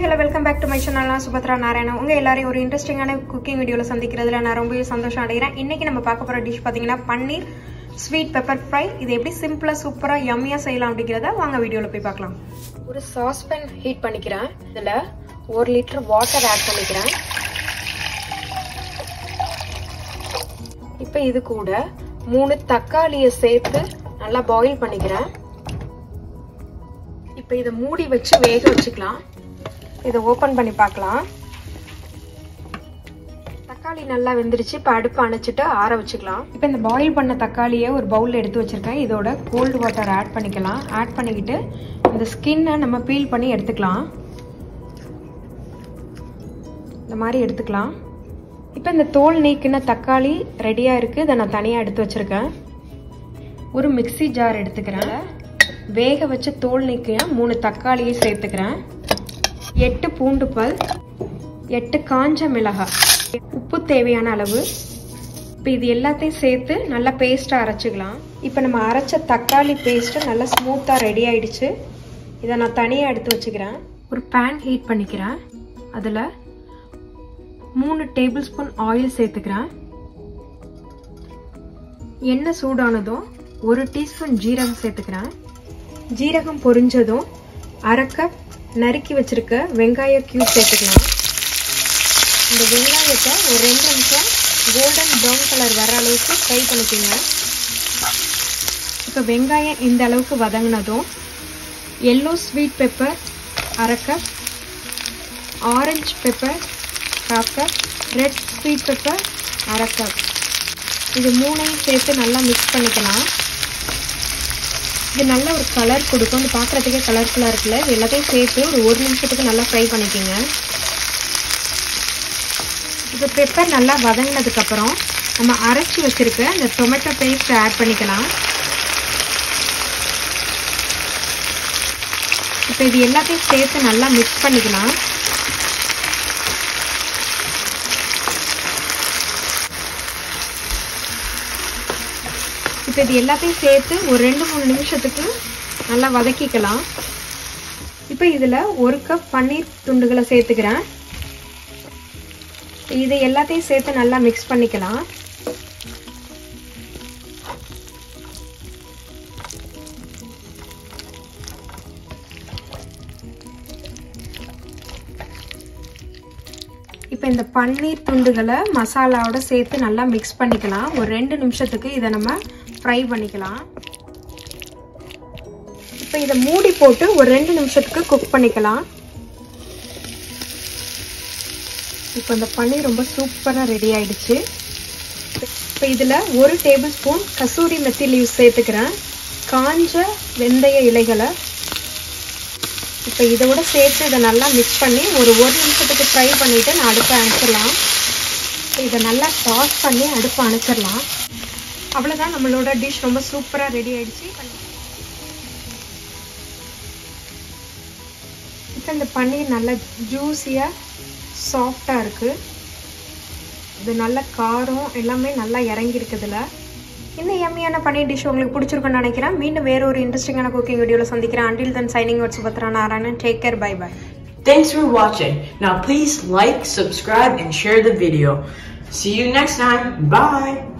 Hello welcome back to my channel நான் சுபத்ரா நாராயணன் உங்க எல்லாரையும் ஒரு இன்ட்ரெஸ்டிங்கான குக்கிங் வீடியோல சந்திக்கிறதுல நான் ரொம்பவே சந்தோஷம் அடைகிறேன் இன்னைக்கு நம்ம பார்க்க போற டிஷ் பாத்தீங்கன்னா பன்னீர் ஸ்வீட் பெப்பர் ஃப்ரை இது எப்படி சிம்பிளா சூப்பரா யம்மியா செய்யலாம் அப்படிங்கிறத வாங்க வீடியோல போய் பார்க்கலாம் ஒரு சாஸ் பேன் ஹீட் பண்ணிக்கிறேன் இதுல ஒரு லிட்டர் வாட்டர் ஆட் பண்ணிக்கிறேன் இப்போ இது கூட மூணு தக்காளியை சேர்த்து நல்லா பாயில் பண்ணிக்கிறேன் இப்போ இதை மூடி வச்சு வேக வச்சுக்கலாம் இதை ஓப்பன் பண்ணி பார்க்கலாம் தக்காளி நல்லா வெந்துருச்சு இப்போ அடுப்பு அணைச்சிட்டு ஆற வச்சுக்கலாம் இப்போ இந்த பாயில் பண்ண தக்காளியை ஒரு பவுலில் எடுத்து வச்சுருக்கேன் இதோட கோல்டு வாட்டர் ஆட் பண்ணிக்கலாம் ஆட் பண்ணிக்கிட்டு இந்த ஸ்கின்னை நம்ம பீல் பண்ணி எடுத்துக்கலாம் இந்த மாதிரி எடுத்துக்கலாம் இப்போ இந்த தோல் நீக்கின தக்காளி ரெடியாக இருக்குது இதை நான் தனியாக எடுத்து வச்சுருக்கேன் ஒரு மிக்சி ஜார் எடுத்துக்கிறேன் வேக வச்சு தோல் நீக்கிய மூணு தக்காளியை சேர்த்துக்கிறேன் எட்டு பூண்டு பல் எட்டு காஞ்ச மிளகாய் உப்பு தேவையான அளவு இப்போ இது எல்லாத்தையும் சேர்த்து நல்லா பேஸ்ட்டாக அரைச்சிக்கலாம் இப்போ நம்ம அரைச்ச தக்காளி பேஸ்ட்டு நல்லா ஸ்மூத்தாக ரெடி ஆயிடுச்சு இதை நான் தனியாக எடுத்து வச்சுக்கிறேன் ஒரு பேன் ஹீட் பண்ணிக்கிறேன் அதில் மூணு டேபிள் ஸ்பூன் ஆயில் சேர்த்துக்கிறேன் எண்ணெய் சூடானதும் ஒரு டீஸ்பூன் ஜீரகம் சேர்த்துக்கிறேன் ஜீரகம் பொரிஞ்சதும் அரை கப் நறுக்கி வச்சிருக்க வெங்காய கியூப் சேர்த்துக்கலாம் இந்த வெங்காயத்தை ஒரு ரெண்டு நிமிஷம் கோல்டன் ப்ரௌன் கலர் வர அளவுக்கு ஃப்ரை பண்ணிக்கோங்க இப்போ வெங்காயம் இந்த அளவுக்கு வதங்கினதும் எல்லோ ஸ்வீட் பெப்பர் அரை cup orange pepper half cup red sweet pepper அரை கப் இது மூணையும் சேர்த்து நல்லா மிக்ஸ் பண்ணிக்கலாம் இது நல்ல ஒரு கலர் கொடுக்கும் இது பார்க்குறதுக்கே கலர்ஃபுல்லாக இருக்குல்ல இது எல்லாத்தையும் சேர்த்து ஒரு ஒரு நிமிஷத்துக்கு நல்லா ஃப்ரை பண்ணிக்கோங்க இப்போ பெப்பர் நல்லா வதங்கினதுக்கப்புறம் நம்ம அரைச்சி வச்சுருக்க இந்த டொமேட்டோ பேஸ்ட் ஆட் பண்ணிக்கலாம் இப்போ இது எல்லாத்தையும் சேர்த்து நல்லா மிக்ஸ் பண்ணிக்கலாம் இப்போ இது எல்லாத்தையும் சேர்த்து ஒரு ரெண்டு மூணு நிமிஷத்துக்கு நல்லா வதக்கிக்கலாம் இப்போ இதில் ஒரு கப் பன்னீர் துண்டுகளை சேர்த்துக்கிறேன் இது எல்லாத்தையும் சேர்த்து நல்லா மிக்ஸ் பண்ணிக்கலாம் இப்போ இந்த பன்னீர் துண்டுகளை மசாலாவோட சேர்த்து நல்லா மிக்ஸ் பண்ணிக்கலாம் ஒரு ரெண்டு நிமிஷத்துக்கு இதை நம்ம ஃப்ரை பண்ணிக்கலாம் இப்போ இதை மூடி போட்டு ஒரு ரெண்டு நிமிஷத்துக்கு குக் பண்ணிக்கலாம் இப்போ இந்த பன்னீர் ரொம்ப சூப்பராக ரெடி ஆயிடுச்சு இப்போ இதில் ஒரு tablespoon kasuri methi leave சேர்த்துக்கிறேன் காஞ்ச வெந்தய இலைகளை இப்போ இதோட சேர்த்து இதை நல்லா மிக்ஸ் பண்ணி ஒரு ஒரு நிமிஷத்துக்கு ஃப்ரை பண்ணிவிட்டு நான் அடுப்பை அணைச்சிடலாம் இதை நல்லா டாஸ் பண்ணி அடுப்பை அணைச்சிடலாம் அவ்வளோதான் நம்மளோட டிஷ் ரொம்ப சூப்பராக ரெடி ஆயிடுச்சு இப்போ இந்த பன்னீர் நல்லா ஜூஸியாக சாஃப்டாக இருக்குது இது நல்ல காரம் எல்லாமே நல்லா இறங்கியிருக்குதுல இந்த எம்மியான பன்னீர் டிஷ் உங்களுக்கு பிடிச்சிருக்குன்னு நினைக்கிறேன் மீண்டும் வேற ஒரு இன்ட்ரெஸ்டிங்கான குக்கிங் வீடியோவில் சந்திக்கிறேன் until then signing what's Subhadra Narayanan take care bye bye Thanks for watching. Now please like, subscribe, and share the video. See you next time. Bye.